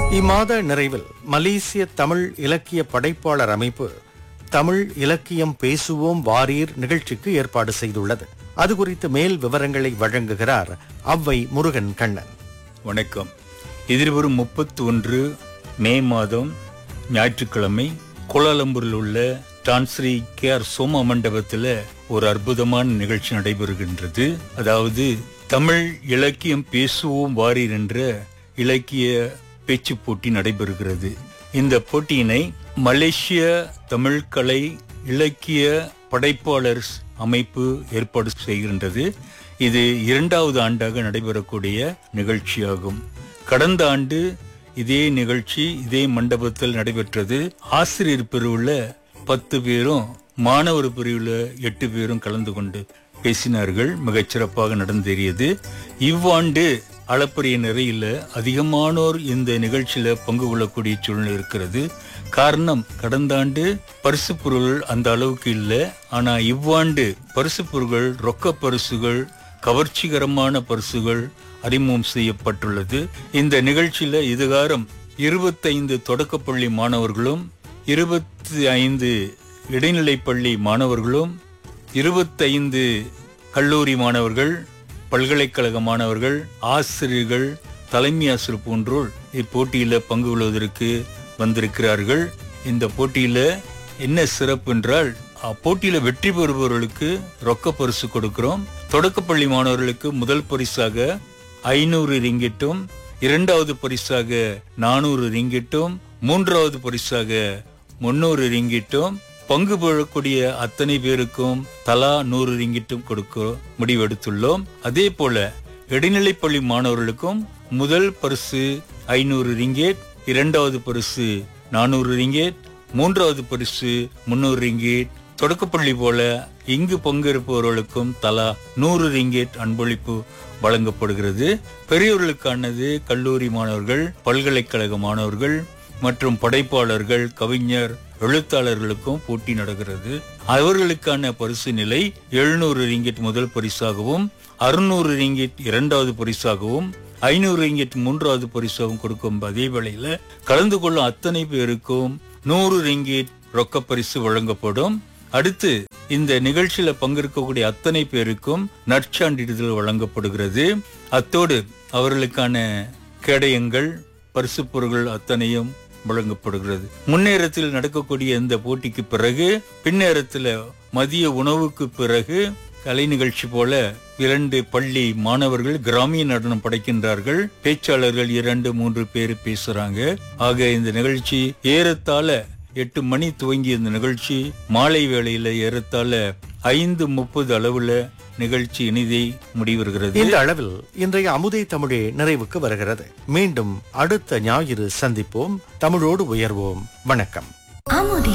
இம்மாத நிறைவில் மலேசிய தமிழ் இலக்கிய படைப்பாளர் அமைப்பு தமிழ் இலக்கியம் பேசுவோம் வாரீர் நிகழ்ச்சிக்கு ஏற்பாடு செய்துள்ளது அது குறித்து மேல் விவரங்களை வழங்குகிறார் அவ்வை முருகன் கண்ணன் வணக்கம் எதிர்வரும் முப்பத்தி ஒன்று மே மாதம் ஞாயிற்றுக்கிழமை கோலாலம்பூரில் உள்ள டான்ஸ்ரீ கே ஆர் சோமா மண்டபத்தில் ஒரு அற்புதமான நிகழ்ச்சி நடைபெறுகின்றது அதாவது தமிழ் இலக்கியம் பேசுவோம் வாரீர் என்ற இலக்கிய பேச்சு போட்டி நடைபெறுகிறது இந்த போட்டியினை மலேசிய தமிழ் கலை இலக்கிய படைப்பாளர் அமைப்பு ஏற்பாடு செய்கின்றது இது இரண்டாவது ஆண்டாக நடைபெறக்கூடிய நிகழ்ச்சியாகும் கடந்த ஆண்டு இதே நிகழ்ச்சி இதே மண்டபத்தில் நடைபெற்றது ஆசிரியர் பிரிவுல பத்து பேரும் மாணவர் பிரிவுல எட்டு பேரும் கலந்து கொண்டு பேசினார்கள் மிகச் சிறப்பாக நடந்தேறியது இவ்வாண்டு அளப்பரிய நிறையில அதிகமானோர் இந்த நிகழ்ச்சியில பங்கு கொள்ளக்கூடிய சூழ்நிலை இருக்கிறது காரணம் கடந்த ஆண்டு பரிசு பொருள் அந்த அளவுக்கு இல்லை ஆனா இவ்வாண்டு பரிசு பொருள்கள் ரொக்க பரிசுகள் கவர்ச்சிகரமான பரிசுகள் அறிமுகம் செய்யப்பட்டுள்ளது இந்த நிகழ்ச்சியில இதுகாரம் இருபத்தைந்து தொடக்கப்பள்ளி மாணவர்களும் இருபத்தி ஐந்து இடைநிலைப்பள்ளி மாணவர்களும் இருபத்தைந்து கல்லூரி மாணவர்கள் பல்கலைக்கழக மாணவர்கள் ஆசிரியர்கள் தலைமை ஆசிரியர் போன்றோர் இப்போட்டியில பங்கு கொள்வதற்கு வந்திருக்கிறார்கள் இந்த போட்டியில என்ன சிறப்பு என்றால் போட்டியில வெற்றி பெறுபவர்களுக்கு ரொக்க பரிசு கொடுக்கிறோம் தொடக்கப்பள்ளி மாணவர்களுக்கு முதல் பரிசாக ஐநூறு ரிங்கிட்டும் இரண்டாவது பரிசாக நானூறு ரிங்கிட்டும் மூன்றாவது பரிசாக முன்னூறு ரிங்கிட்டும் பங்கு பெறக்கூடிய அத்தனை பேருக்கும் தலா நூறு ரிங்கிட்டும் கொடுக்க முடிவெடுத்துள்ளோம் அதே போல இடைநிலைப்பள்ளி மாணவர்களுக்கும் முதல் பரிசு ஐநூறு ரிங்கேட் இரண்டாவது பரிசு நானூறு ரிங்கேட் மூன்றாவது பரிசு முன்னூறு ரிங்கேட் தொடக்கப்பள்ளி போல இங்கு பங்கேற்பவர்களுக்கும் தலா நூறு ரிங்கேட் அன்பளிப்பு வழங்கப்படுகிறது பெரியவர்களுக்கானது கல்லூரி மாணவர்கள் பல்கலைக்கழக மாணவர்கள் மற்றும் படைப்பாளர்கள் கவிஞர் எழுத்தாளர்களுக்கும் போட்டி நடக்கிறது அவர்களுக்கான பரிசு நிலை எழுநூறு ரிங்கிட் முதல் பரிசாகவும் அறுநூறு ரிங்கிட் இரண்டாவது பரிசாகவும் ஐநூறு ரிங்கிட் மூன்றாவது பரிசாகவும் கொடுக்கும் அதே வேளையில கலந்து கொள்ளும் அத்தனை பேருக்கும் நூறு ரிங்கிட் ரொக்க பரிசு வழங்கப்படும் அடுத்து இந்த நிகழ்ச்சியில பங்கேற்கக்கூடிய அத்தனை பேருக்கும் நற்சான்றிதழ் வழங்கப்படுகிறது அத்தோடு அவர்களுக்கான கேடயங்கள் பரிசு பொருட்கள் அத்தனையும் வழங்கப்படுகிறது முன்னேறத்தில் நடக்கக்கூடிய இந்த போட்டிக்கு பிறகு பின்னேரத்தில் மதிய உணவுக்கு பிறகு கலை நிகழ்ச்சி போல இரண்டு பள்ளி மாணவர்கள் கிராமிய நடனம் படைக்கின்றார்கள் பேச்சாளர்கள் இரண்டு மூன்று பேர் பேசுறாங்க ஆக இந்த நிகழ்ச்சி ஏறத்தாழ எட்டு மணி துவங்கிய இந்த நிகழ்ச்சி மாலை வேளையில ஏறத்தாழ ஐந்து முப்பது அளவுல நிகழ்ச்சி இனிதை முடிவருகிறது இந்த அளவில் இன்றைய அமுதை தமிழே நிறைவுக்கு வருகிறது மீண்டும் அடுத்த ஞாயிறு சந்திப்போம் தமிழோடு உயர்வோம் வணக்கம் அமுதே